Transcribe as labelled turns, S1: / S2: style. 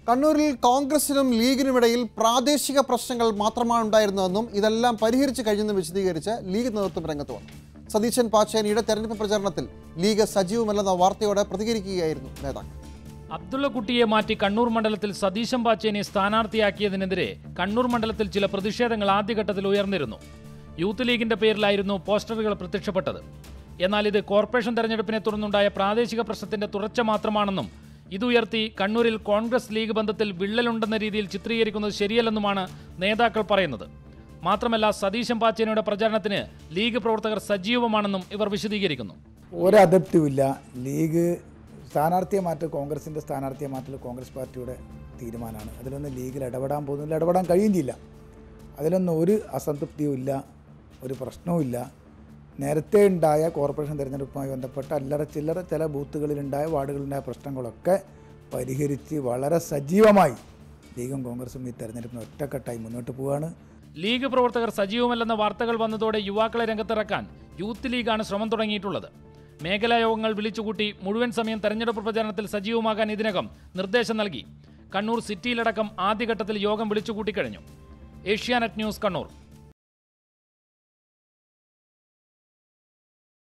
S1: കണ്ണൂരിൽ കോൺഗ്രസിനും ലീഗിനുമിടയിൽ പ്രാദേശിക പ്രശ്നങ്ങൾ മാത്രമാണ് ഉണ്ടായിരുന്നതെന്നും ഇതെല്ലാം പരിഹരിച്ചു കഴിഞ്ഞെന്ന് വിശദീകരിച്ച് ലീഗ് നേതൃത്വം രംഗത്ത് വന്നു സതീശൻ പാച്ചേനിയുടെ തെരഞ്ഞെടുപ്പ് പ്രചാരണത്തിൽ ലീഗ് സജീവമല്ലെന്ന വാർത്തയോടെ പ്രതികരിക്കുകയായിരുന്നു നേതാക്കൾ
S2: അബ്ദുള്ളക്കുട്ടിയെ മാറ്റി കണ്ണൂർ മണ്ഡലത്തിൽ സതീശൻ പാച്ചേനെ സ്ഥാനാർത്ഥിയാക്കിയതിനെതിരെ കണ്ണൂർ മണ്ഡലത്തിൽ ചില പ്രതിഷേധങ്ങൾ ആദ്യഘട്ടത്തിൽ ഉയർന്നിരുന്നു യൂത്ത് ലീഗിന്റെ പേരിലായിരുന്നു പോസ്റ്ററുകൾ പ്രത്യക്ഷപ്പെട്ടത് എന്നാൽ ഇത് കോർപ്പറേഷൻ തെരഞ്ഞെടുപ്പിനെ തുടർന്നുണ്ടായ പ്രാദേശിക പ്രശ്നത്തിന്റെ തുടർച്ച മാത്രമാണെന്നും ഇതുയർത്തി കണ്ണൂരിൽ കോൺഗ്രസ് ലീഗ് ബന്ധത്തിൽ വിള്ളലുണ്ടെന്ന രീതിയിൽ ചിത്രീകരിക്കുന്നത് ശരിയല്ലെന്നുമാണ് നേതാക്കൾ പറയുന്നത് മാത്രമല്ല സതീശൻ പാച്ചേനയുടെ പ്രചാരണത്തിന് ലീഗ് പ്രവർത്തകർ സജീവമാണെന്നും ഇവർ വിശദീകരിക്കുന്നു
S3: ഒരതപ്റ്റുമില്ല ലീഗ് സ്ഥാനാർത്ഥിയെ മാറ്റൽ കോൺഗ്രസിൻ്റെ സ്ഥാനാർത്ഥിയെ മാറ്റൽ കോൺഗ്രസ് പാർട്ടിയുടെ തീരുമാനമാണ് അതിലൊന്നും ലീഗിൽ ഇടപെടാൻ പോകുന്നില്ല ഇടപെടാൻ കഴിയും ചെയ്യില്ല അതിലൊന്നും ഒരു അസംതൃപ്തിയും ഇല്ല ഒരു പ്രശ്നവും ഇല്ല നേരത്തെ ഉണ്ടായ കോർപ്പറേഷൻ തിരഞ്ഞെടുപ്പുമായി ബന്ധപ്പെട്ട അല്ലറ ചില്ലറ ചില ബൂത്തുകളിലുണ്ടായ വാർഡുകളിലുണ്ടായ പ്രശ്നങ്ങളൊക്കെ പരിഹരിച്ച് വളരെ സജീവമായി ലീഗും കോൺഗ്രസും ഈ തെരഞ്ഞെടുപ്പിന് ഒറ്റക്കെട്ടായി മുന്നോട്ട് പോവുകയാണ്
S2: ലീഗ് പ്രവർത്തകർ സജീവമല്ലെന്ന വാർത്തകൾ വന്നതോടെ യുവാക്കളെ രംഗത്തിറക്കാൻ യൂത്ത് ലീഗാണ് ശ്രമം തുടങ്ങിയിട്ടുള്ളത് മേഖലാ യോഗങ്ങൾ വിളിച്ചുകൂട്ടി മുഴുവൻ സമയം തെരഞ്ഞെടുപ്പ് പ്രചാരണത്തിൽ സജീവമാകാൻ ഇതിനകം നിർദ്ദേശം നൽകി കണ്ണൂർ സിറ്റിയിലടക്കം ആദ്യഘട്ടത്തിൽ യോഗം വിളിച്ചുകൂട്ടിക്കഴിഞ്ഞു ഏഷ്യാനെറ്റ് ന്യൂസ് കണ്ണൂർ